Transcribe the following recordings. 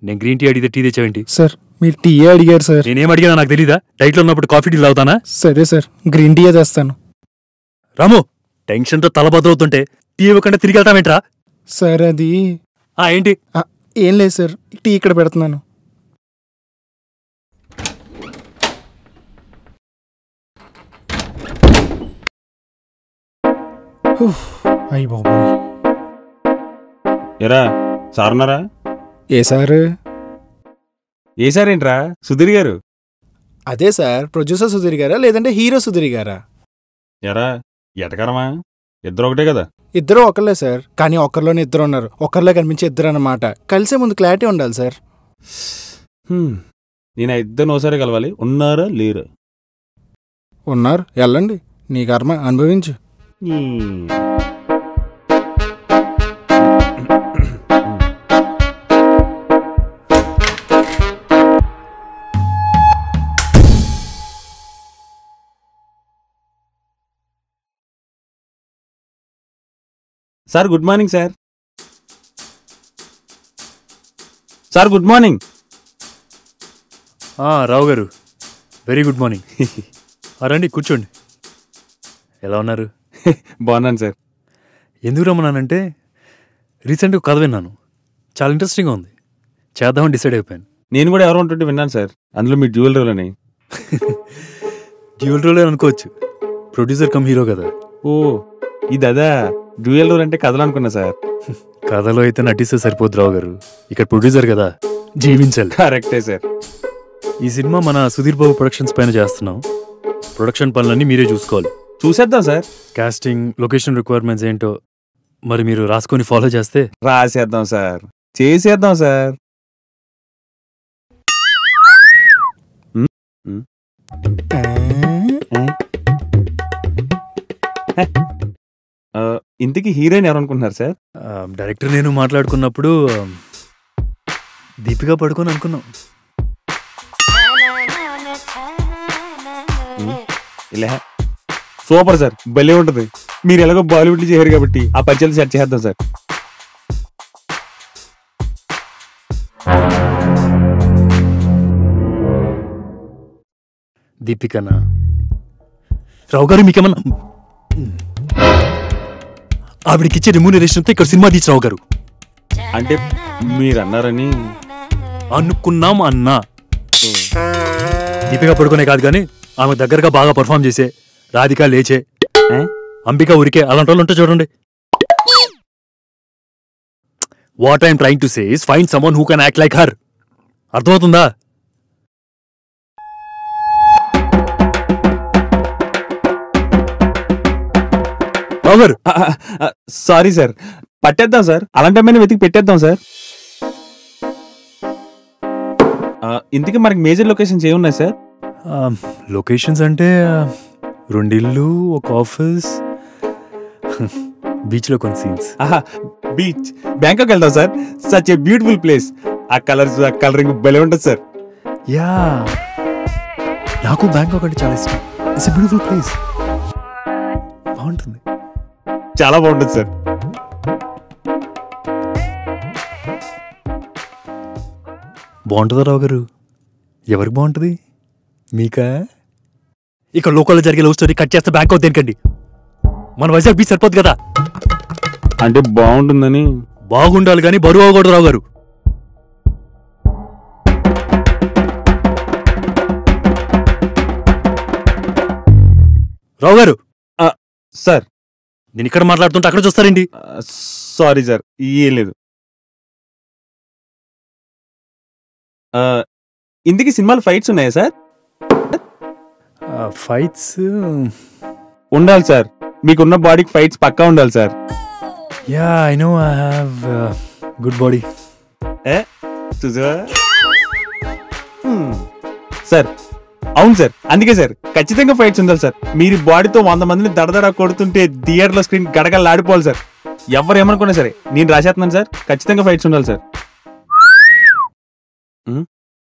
నేను green tea అడిగితే tea తెచ్చావేంటి సార్ మీరు టీ అడిగారు సార్ నేనేం అడిగినా నాకు తెలీదా డైట్లో ఉన్నప్పుడు కాఫీ టీ తాగుతానా సరే సార్ గ్రీన్ టీ తెస్తాను రాము టెన్షన్తో తల బద్దలవుతుంటే టీ ఇవ్వకుండా తిరిగి వెళ్తామేంట్రా సార్ అది ఆ ఏంటి ఆ, ఏం లేదు సార్ టీ ఇక్కడ పెడుతున్నాను ఉఫ్, అయ్ బాబోయ్ ఎరా సార్ ఉన్నారా ఏ సార్ ఏ సార్ ఏంట్రా సుధీర్ గారు అదే సార్ ప్రొడ్యూసర్ సుధీర్ గారా లేదంటే హీరో సుధీర్ గారా ఎరా ఎటకరమా ఇద్దరు ఒకటే కదా ఇద్దరు ఒకళ్ళే సార్ కానీ ఒకరిలోనే ఇద్దరు ఉన్నారు ఒకరిలో కనిపించే ఇద్దరు అన్నమాట కలిసే ముందు క్లారిటీ ఉండాలి సార్ హ్మ్. నేను ఆ ఇద్దరిని ఒకసారి కలవాలి ఉన్నారా లేరు ఉన్నారు వెళ్ళండి నీ కర్మ అనుభవించు sir good morning sir sir good morning ఆ, రావు గారు వెరీ గుడ్ మార్నింగ్ ఆ, రండి కూర్చోండి ఎలా ఉన్నారు బాగున్నాను సార్ ఎందుకు రమ్మన్నానంటే రీసెంట్గా కథ విన్నాను చాలా ఇంట్రెస్టింగ్గా ఉంది చేద్దామని డిసైడ్ అయిపోయాను నేను కూడా ఎవరు ఉంటుంటే విన్నాను సార్ అందులో మీ డ్యూయల్ రోల్ అని డ్యూల్ రోల్ అనుకోవచ్చు ప్రొడ్యూసర్ కమ్ హీరో కదా ఓ ఇది అదా డ్యూయల్ రోల్ అంటే కథలు అనుకున్నా సార్ కథలో అయితే నటిస్తే సరిపోద్దు రావు గారు ఇక్కడ ప్రొడ్యూసర్ కదా జీవించాలి కరెక్టే సార్ ఈ సినిమా మన సుధీర్ బాబు ప్రొడక్షన్స్ పైన చేస్తున్నాం ప్రొడక్షన్ పనులన్నీ మీరే చూసుకోవాలి చూసేద్దాం సార్ కాస్టింగ్ లొకేషన్ రిక్వైర్మెంట్స్ ఏంటో మరి మీరు రాసుకొని ఫాలో చేస్తే రాసేద్దాం సార్ చేసేద్దాం సార్ ఆ, ఇంతకీ హీరోయిన్ ఎవరు అనుకుంటున్నారు సార్ ఆ, డైరెక్టర్ నేను మాట్లాడుకున్నప్పుడు ఆ, దీపిక పడుకొని అనుకున్నాం ఇలా సూపర్ సార్ భలే ఉంటుంది మీరు ఎలాగో బాలీవుడ్ చేయరు కాబట్టి ఆ పరిచయాలు సెట్ చేద్దాం సార్ దీపికనా రావు గారు మీకేమన్నా ఆవిడకిచ్చే రెమ్యూనరేషన్తో ఇక్కడ సినిమా తీసి రావు గారు అంటే మీరు అన్నారని అనుకున్నాం అన్నా దీపిక పడుకునే కాదు కానీ ఆమె దగ్గరగా బాగా పర్ఫామ్ చేసే రాధిక లేచే ఏ? అంబిక ఉరికే అలాంటి వాళ్ళు ఉంటే చూడండి what I'm trying to say is fine someone who can act like her అర్థమవుతుందా రావు గారు సారీ సార్ పట్టేద్దాం సార్ అలాంటి అమ్మాయిని వెతికి పెట్టేద్దాం సార్ ఆ, ఇంతకీ మనకి మేజర్ లొకేషన్స్ ఏమున్నాయి సార్ లొకేషన్స్ అంటే ఆ, రెండు ఇల్లు ఒక ఆఫీస్ బీచ్లో కొన్ని సీన్స్ ఆహా బీచ్ బ్యాంకాక్ వెళ్దాం sir such a beautiful place ఆ కలర్స్ ఆ కలరింగ్ భలే ఉంటుంది సార్ యా నాకు బ్యాంకాక్ అంటే చాలా ఇష్టం ఇట్స్ బ్యూటిఫుల్ ప్లేస్ బాగుంటుంది చాలా బాగుంటుంది సార్ బాగుంటుందా రావు గారు ఎవరికి బాగుంటుంది మీకా ఇక లోకల్లో జరిగే లవ్ స్టోరీ కట్ చేస్తే బ్యాంకాక్ దేనికండి మన వైజాగ్ బీచ్ సరిపోద్ది కదా అంటే బాగుంటుందని బాగుండాలి కానీ బరువు అవ్వకూడదు రావు గారు రావు గారు సార్ నేను ఇక్కడ మాట్లాడుతుంటే అక్కడ చూస్తారండి సారీ సార్ ఏం లేదు ఆ, ఇంతకీ సినిమాలు ఫైట్స్ ఉన్నాయా సార్ ఫైట్స్ ఉండాలి సార్ మీకున్న బాడీకి ఫైట్స్ పక్కా ఉండాలి sir yeah I know I have good body ఏ చూసావా హ్మ్. సార్ అవును సార్ అందుకే సార్ ఖచ్చితంగా ఫైట్స్ ఉండాలి సార్ మీరు బాడీతో వంద మందిని దడదడ కొడుతుంటే థియేటర్లో స్క్రీన్ గడగడలాడిపోవాలి సార్ ఎవరు ఏమనుకున్నా సరే నేను రాసేస్తున్నాను సార్ ఖచ్చితంగా ఫైట్స్ ఉండాలి సార్ హ్మ్.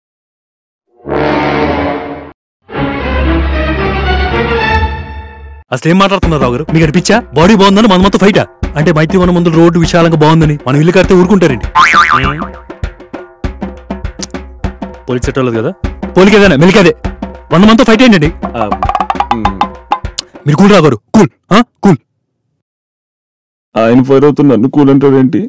అసలు ఏం మాట్లాడుతున్నారు రావు గారు మీకు అనిపించా బాడీ బాగుందని మన మొత్తం ఫైటా అంటే మైత్రి మన ముందు రోడ్డు విశాలంగా బాగుందని మనం ఇల్లు కడితే ఊరుకుంటారండి పోలీస్ సెట్ లేదు కదా పోలికేదేనా మెలికేదే వంద మందితో ఫైట్ ఏంటండి ఆ, మ్, మీరు కూల్ రాగారు కూల్ కూల్ ఆయన ఫైర్ అవుతున్న నన్ను కూల్ అంటాడు ఏంటి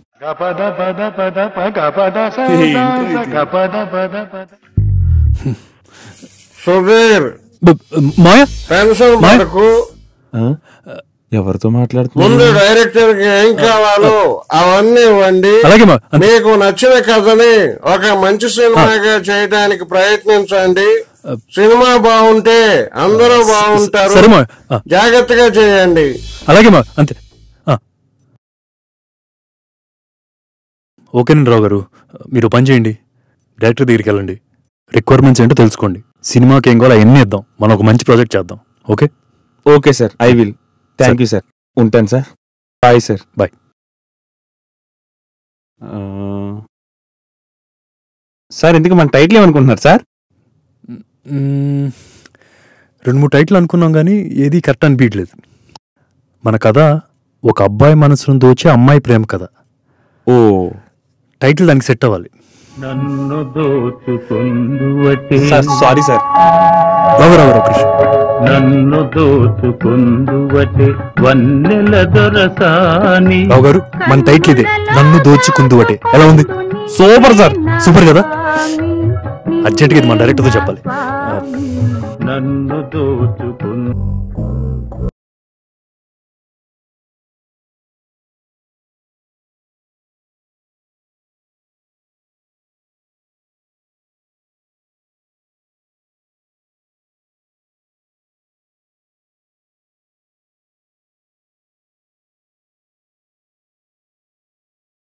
సుధీర్ మాయా టెన్షన్ మాయ్. పడకు ఎవరితో ముందు మాట్లాడుతున్నా డైరెక్టర్ కి ఏం కావాలో అవన్నీ ఇవ్వండి అలాగే మా అంతే. మీకు నచ్చిన కథని ఒక మంచి సినిమాగా చేయడానికి ప్రయత్నించండి సినిమా బాగుంటే అందరూ బాగుంటారు సరే మా ఆ, జాగ్రత్తగా చేయండి అలాగే మా అంతే ఆ. ఓకేనండి రావు గారు మీరు పని చేయండి డైరెక్టర్ దగ్గరికి వెళ్ళండి రిక్వైర్మెంట్స్ ఏంటో తెలుసుకోండి సినిమాకి ఏం కావాలో అవన్నీ ఇద్దాం మనం ఒక మంచి ప్రాజెక్ట్ చేద్దాం okay okay sir I will thank you sir ఉంటాను సార్ బాయ్ సార్ Bye. ఆ, సార్ ఎందుకు మన టైటిల్ ఏమనుకుంటున్నారు సార్ మ్మ్. రెండు మూడు టైటిల్ అనుకున్నాం కానీ ఏది కరెక్ట్ అనిపించలేదు మన కథ ఒక అబ్బాయి మనసును దోచే అమ్మాయి ప్రేమ కథ ఓ టైటిల్ దానికి సెట్ అవ్వాలి నన్ను దోచుకుందువటే sir sorry sir Rao Rao Rao Krishna నన్ను దోచుకుందువటే వన్నెల దొరసాని రావు గారు మన టైటిల్ ఇదే నన్ను దోచుకుందు అటే ఎలా ఉంది సూపర్ సార్ సూపర్ కదా అర్జెంట్గా ఇది మన డైరెక్టర్తో చెప్పాలి నన్ను దోచుకుందు